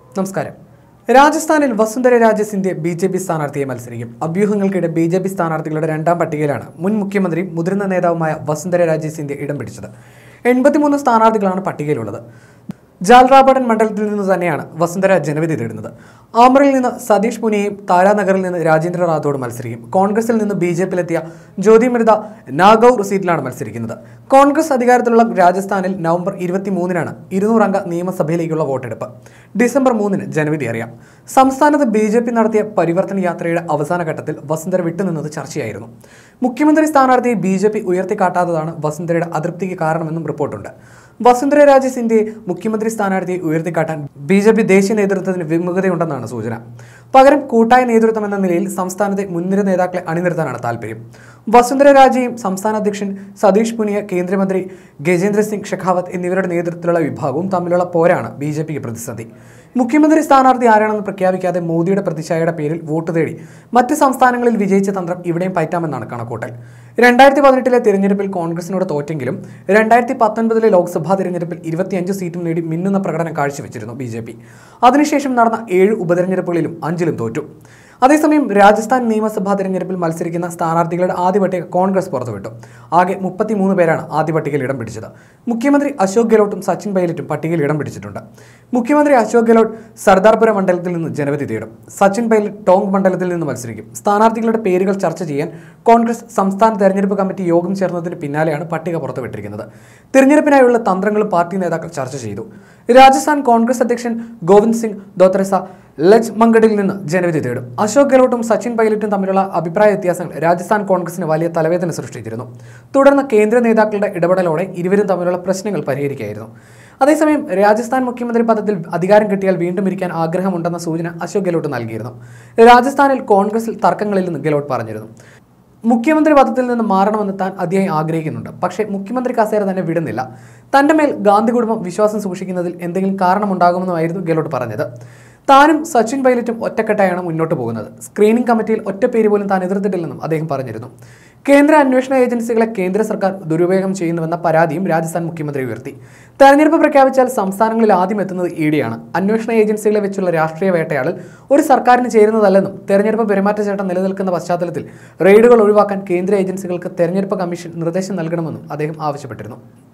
നമസ്കാരം രാജസ്ഥാനിൽ Vasundhara Raje Scindia B J P സ്ഥാനാർത്ഥിയെ മത്സരിക്കും അഭ്യൂഹങ്ങൾക്കിടെ ബി ജെ പി സ്ഥാനാർത്ഥികളുടെ രണ്ടാം പട്ടികയിലാണ് മുൻ മുഖ്യമന്ത്രിയും മുതിർന്ന നേതാവുമായ വസുന്ധര രാജെ സിന്ധ്യ ഇടം പിടിച്ചത് എൺപത്തിമൂന്ന് സ്ഥാനാർത്ഥികളാണ് പട്ടികയിലുള്ളത് ജാൽറാബഡൻ മണ്ഡലത്തിൽ നിന്ന് തന്നെയാണ് വസുന്ധര ജനവിധി തേടുന്നത് ആമറിൽ നിന്ന് സതീഷ് പുനിയയും താരാനഗറിൽ നിന്ന് രാജേന്ദ്ര റാത്തോഡ് മത്സരിക്കും കോൺഗ്രസിൽ നിന്ന് ബി ജെ പിയിലെത്തിയ ജ്യോതി മിർദ നാഗൌർ സീറ്റിലാണ് മത്സരിക്കുന്നത് കോൺഗ്രസ് അധികാരത്തിലുള്ള രാജസ്ഥാനിൽ നവംബർ ഇരുപത്തി മൂന്നിനാണ് ഇരുന്നൂറംഗ നിയമസഭയിലേക്കുള്ള വോട്ടെടുപ്പ് ഡിസംബർ മൂന്നിന് ജനവിധി അറിയാം സംസ്ഥാനത്ത് ബി ജെ പി നടത്തിയ പരിവർത്തന യാത്രയുടെ അവസാന ഘട്ടത്തിൽ വസുന്ധര വിട്ടുനിന്നത് ചർച്ചയായിരുന്നു മുഖ്യമന്ത്രി സ്ഥാനാർത്ഥിയെ ബി ജെ പി ഉയർത്തിക്കാട്ടാത്തതാണ് വസുന്ധരയുടെ അതൃപ്തിക്ക് കാരണമെന്നും റിപ്പോർട്ടുണ്ട് വസുന്ധര രാജെ സിന്ധ്യയെ മുഖ്യമന്ത്രി സ്ഥാനാർത്ഥിയെ ഉയർത്തിക്കാട്ടാൻ ബി ജെ പി ദേശീയ നേതൃത്വത്തിന് വിമുഖതയുണ്ടെന്നാണ് സൂചന പകരം കൂട്ടായ നേതൃത്വം എന്ന നിലയിൽ സംസ്ഥാനത്തെ മുൻനിര നേതാക്കളെ അണിനിർത്താനാണ് താല്പര്യം വസുന്ധര രാജയും സംസ്ഥാന അധ്യക്ഷൻ സതീഷ് പുനിയ കേന്ദ്രമന്ത്രി ഗജേന്ദ്ര സിംഗ് ഷെഖാവത്ത് എന്നിവരുടെ നേതൃത്വത്തിലുള്ള വിഭാഗവും തമ്മിലുള്ള പോരാണ് ബി ജെ പിക്ക് പ്രതിസന്ധി മുഖ്യമന്ത്രി സ്ഥാനാർത്ഥി ആരാണെന്ന് പ്രഖ്യാപിക്കാതെ മോദിയുടെ പ്രതിച്ഛായയുടെ പേരിൽ വോട്ട് തേടി മറ്റ് സംസ്ഥാനങ്ങളിൽ വിജയിച്ച തന്ത്രം ഇവിടെയും പയറ്റാമെന്നാണ് കണക്കൂട്ടൽ രണ്ടായിരത്തി പതിനെട്ടിലെ തിരഞ്ഞെടുപ്പിൽ കോൺഗ്രസിനോട് തോറ്റെങ്കിലും രണ്ടായിരത്തി പത്തൊൻപതിലെ ലോക്സഭാ തിരഞ്ഞെടുപ്പിൽ ഇരുപത്തിയഞ്ച് സീറ്റും നേടി മിന്നുന്ന പ്രകടനം കാഴ്ചവെച്ചിരുന്നു ബി ജെ പി അതിനുശേഷം നടന്ന ഏഴ് ഉപതെരഞ്ഞെടുപ്പുകളിലും അഞ്ചിലും തോറ്റു അതേസമയം രാജസ്ഥാൻ നിയമസഭാ തെരഞ്ഞെടുപ്പിൽ മത്സരിക്കുന്ന സ്ഥാനാർത്ഥികളുടെ ആദ്യ പട്ടിക കോൺഗ്രസ് പുറത്തുവിട്ടു ആകെ മുപ്പത്തിമൂന്ന് പേരാണ് ആദ്യ പട്ടികയിൽ ഇടം പിടിച്ചത് മുഖ്യമന്ത്രി അശോക് ഗെഹ്ലോട്ടും സച്ചിൻ പൈലറ്റും പട്ടികയിൽ ഇടം പിടിച്ചിട്ടുണ്ട് മുഖ്യമന്ത്രി അശോക് ഗെഹ്ലോട്ട് സർദാർപുര മണ്ഡലത്തിൽ നിന്ന് ജനവിധി തേടും സച്ചിൻ പൈലറ്റ് ടോങ് മണ്ഡലത്തിൽ നിന്ന് മത്സരിക്കും സ്ഥാനാർത്ഥികളുടെ പേരുകൾ ചർച്ച ചെയ്യാൻ കോൺഗ്രസ് സംസ്ഥാന തെരഞ്ഞെടുപ്പ് കമ്മിറ്റി യോഗം ചേർന്നതിന് പിന്നാലെയാണ് പട്ടിക പുറത്തുവിട്ടിരിക്കുന്നത് തിരഞ്ഞെടുപ്പിനായുള്ള തന്ത്രങ്ങളും പാർട്ടി നേതാക്കൾ ചർച്ച ചെയ്തു രാജസ്ഥാൻ കോൺഗ്രസ് അധ്യക്ഷൻ ഗോവിന്ദ് സിംഗ് ദോത്രസ ലജ് മങ്കഡിൽ നിന്ന് ജനവിധി തേടും അശോക് ഗെഹ്ലോട്ടും സച്ചിൻ പൈലറ്റും തമ്മിലുള്ള അഭിപ്രായ വ്യത്യാസങ്ങൾ രാജസ്ഥാൻ കോൺഗ്രസിന് വലിയ തലവേദന സൃഷ്ടിച്ചിരുന്നു തുടർന്ന് കേന്ദ്ര നേതാക്കളുടെ ഇടപെടലോടെ ഇരുവരും തമ്മിലുള്ള പ്രശ്നങ്ങൾ പരിഹരിക്കുകയായിരുന്നു അതേസമയം രാജസ്ഥാൻ മുഖ്യമന്ത്രി പദത്തിൽ അധികാരം കിട്ടിയാൽ വീണ്ടും ഇരിക്കാൻ ആഗ്രഹമുണ്ടെന്ന സൂചന അശോക് ഗെഹ്ലോട്ട് നൽകിയിരുന്നു രാജസ്ഥാനിൽ കോൺഗ്രസിൽ തർക്കങ്ങളിൽ നിന്ന് ഗെഹ്ലോട്ട് പറഞ്ഞിരുന്നു മുഖ്യമന്ത്രി പദത്തിൽ നിന്ന് മാറണമെന്ന് താൻ അതിയായി ആഗ്രഹിക്കുന്നുണ്ട് പക്ഷേ മുഖ്യമന്ത്രി കസേര തന്നെ വിടുന്നില്ല തന്റെ മേൽ ഗാന്ധി കുടുംബം വിശ്വാസം സൂക്ഷിക്കുന്നതിൽ എന്തെങ്കിലും കാരണമുണ്ടാകുമെന്നുമായിരുന്നു ഗെഹ്ലോട്ട് പറഞ്ഞത് താനും സച്ചിൻ പൈലറ്റും ഒറ്റക്കെട്ടായാണ് മുന്നോട്ട് പോകുന്നത് സ്ക്രീനിംഗ് കമ്മിറ്റിയിൽ ഒറ്റ പേര് പോലും താൻ എതിർത്തിട്ടില്ലെന്നും അദ്ദേഹം പറഞ്ഞിരുന്നു കേന്ദ്ര അന്വേഷണ ഏജൻസികളെ കേന്ദ്ര സർക്കാർ ദുരുപയോഗം ചെയ്യുന്നുവെന്ന പരാതിയും രാജസ്ഥാൻ മുഖ്യമന്ത്രി ഉയർത്തി തെരഞ്ഞെടുപ്പ് പ്രഖ്യാപിച്ചാൽ സംസ്ഥാനങ്ങളിൽ ആദ്യം എത്തുന്നത് ഇ ഡിയാണ് അന്വേഷണ ഏജൻസികളെ വെച്ചുള്ള രാഷ്ട്രീയ വേട്ടയാടൽ ഒരു സർക്കാരിന് ചേരുന്നതല്ലെന്നും തെരഞ്ഞെടുപ്പ് പെരുമാറ്റച്ചട്ടം നിലനിൽക്കുന്ന പശ്ചാത്തലത്തിൽ റെയ്ഡുകൾ ഒഴിവാക്കാൻ കേന്ദ്ര ഏജൻസികൾക്ക് തെരഞ്ഞെടുപ്പ് കമ്മീഷൻ നിർദ്ദേശം നൽകണമെന്നും അദ്ദേഹം ആവശ്യപ്പെട്ടിരുന്നു